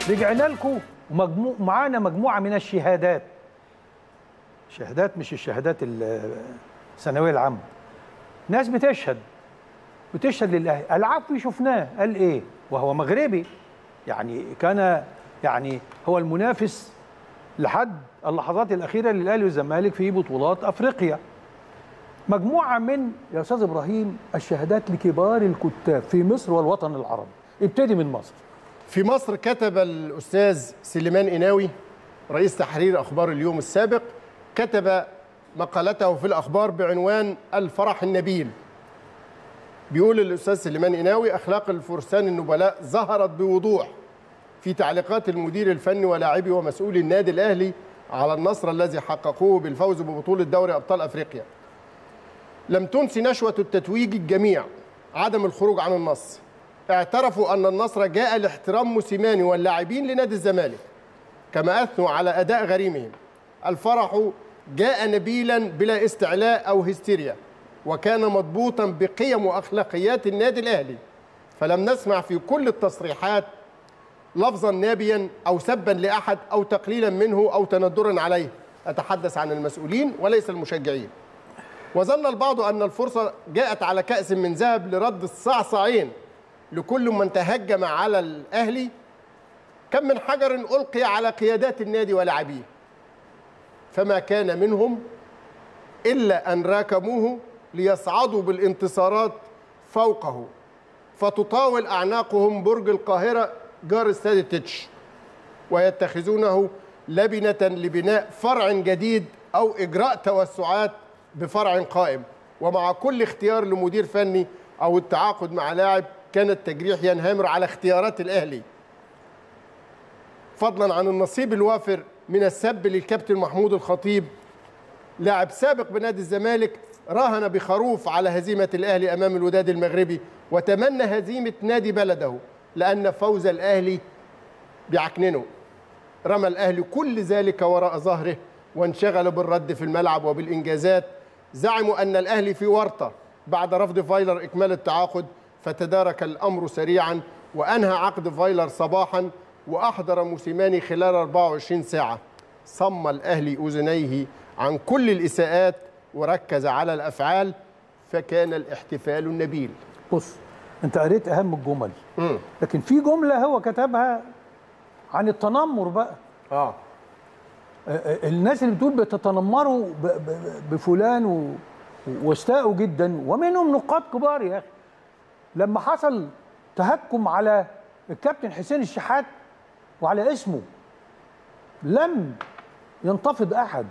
رجعنا لكم ومجموع معانا مجموعه من الشهادات شهادات مش الشهادات ال- الثانويه العامه ناس بتشهد بتشهد للاهلي العفو شفناه قال ايه وهو مغربي يعني كان يعني هو المنافس لحد اللحظات الاخيره للاهلي والزمالك في بطولات افريقيا مجموعه من يا استاذ ابراهيم الشهادات لكبار الكتاب في مصر والوطن العربي ابتدي من مصر في مصر كتب الأستاذ سليمان إناوي رئيس تحرير أخبار اليوم السابق كتب مقالته في الأخبار بعنوان الفرح النبيل بيقول الأستاذ سليمان إناوي أخلاق الفرسان النبلاء ظهرت بوضوح في تعليقات المدير الفني ولاعبي ومسؤولي النادي الأهلي على النصر الذي حققوه بالفوز ببطولة دوري أبطال أفريقيا لم تنسي نشوة التتويج الجميع عدم الخروج عن النص اعترفوا أن النصر جاء لاحترام موسيماني واللاعبين لنادي الزمالك كما أثنوا على أداء غريمهم الفرح جاء نبيلا بلا استعلاء أو هستيريا وكان مضبوطا بقيم وأخلاقيات النادي الأهلي فلم نسمع في كل التصريحات لفظا نابيا أو سبا لأحد أو تقليلا منه أو تندرا عليه أتحدث عن المسؤولين وليس المشجعين وظن البعض أن الفرصة جاءت على كأس من ذهب لرد الصعصعين لكل من تهجم على الأهلي كم من حجر ألقي على قيادات النادي ولاعبيه فما كان منهم إلا أن راكموه ليصعدوا بالانتصارات فوقه فتطاول أعناقهم برج القاهرة جار استاد التتش ويتخذونه لبنة لبناء فرع جديد أو إجراء توسعات بفرع قائم ومع كل اختيار لمدير فني أو التعاقد مع لاعب كان التجريح ينهمر على اختيارات الأهلي فضلا عن النصيب الوافر من السب للكابتن محمود الخطيب لاعب سابق بنادي الزمالك راهن بخروف على هزيمة الأهلي أمام الوداد المغربي وتمنى هزيمة نادي بلده لأن فوز الأهلي بيعكننه رمى الأهلي كل ذلك وراء ظهره وانشغل بالرد في الملعب وبالإنجازات زعموا أن الأهلي في ورطة بعد رفض فايلر إكمال التعاقد فتدارك الأمر سريعا وأنهى عقد فايلر صباحا وأحضر موسيماني خلال 24 ساعة صم الأهلي أذنيه عن كل الإساءات وركز على الأفعال فكان الاحتفال النبيل بص انت قريت اهم الجمل مم. لكن في جمله هو كتبها عن التنمر بقى آه الناس اللي بتقول بتتنمروا ب- ب- بفلان و- واستاءوا جدا ومنهم نقاط كبار يا اخي لما حصل تهكم على الكابتن حسين الشحات وعلى اسمه لم ينتفض احد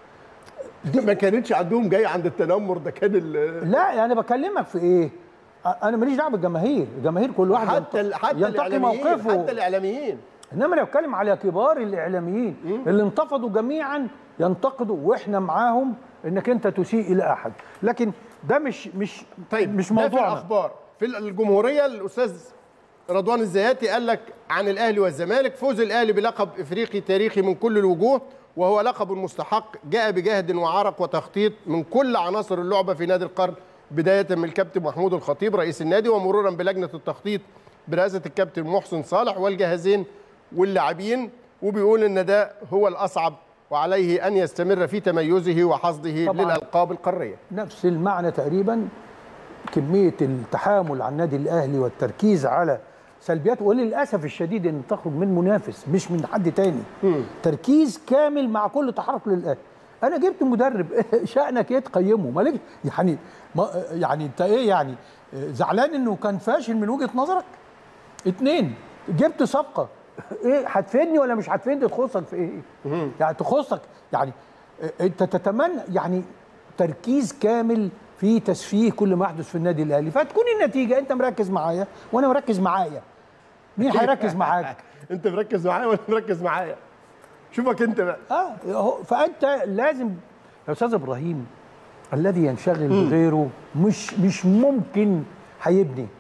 ما كانتش عندهم جاي عند التنمر ده كان ال- لا يعني بكلمك في ايه أ- انا ماليش دعوه بالجماهير الجماهير كل واحد حتى ال- حتى ينتقي الإعلاميين موقفه حتى الإعلاميين انما انا بتكلم على كبار الاعلاميين اللي انتفضوا جميعا ينتقدوا واحنا معاهم انك انت تسيء الى احد لكن ده مش مش طيب مش ده في موضوعنا الاخبار في الجمهوريه الاستاذ رضوان الزياتي قال لك عن الاهلي والزمالك فوز الاهلي بلقب افريقي تاريخي من كل الوجوه وهو لقب مستحق جاء بجهد وعرق وتخطيط من كل عناصر اللعبه في نادي القرن بدايه من الكابتن محمود الخطيب رئيس النادي ومرورا بلجنه التخطيط برئاسه الكابتن محسن صالح والجهازين واللاعبين وبيقول ان ده هو الاصعب وعليه ان يستمر في تميزه وحصده طبعاً. للالقاب القاريه نفس المعنى تقريبا كميه التحامل على النادي الاهلي والتركيز على سلبيات وللاسف الشديد ان تخرج من منافس مش من حد تاني تركيز كامل مع كل تحرك للاهلي انا جبت مدرب شانك ايه تقيمه مالك يعني ما يعني انت ايه يعني زعلان انه كان فاشل من وجهه نظرك اتنين جبت صفقه ايه هتفيدني ولا مش هتفيدني تخصك في ايه يعني تخصك يعني انت تتمنى يعني تركيز كامل في تسفيه كل ما يحدث في النادي الاهلي فتكون النتيجه انت مركز معايا وانا مركز معايا مين هيركز معاك انت مركز معايا ولا مركز معايا شوفك انت بقى اه هو- فانت لازم يا استاذ ابراهيم الذي ينشغل بغيره مش مش ممكن هيبني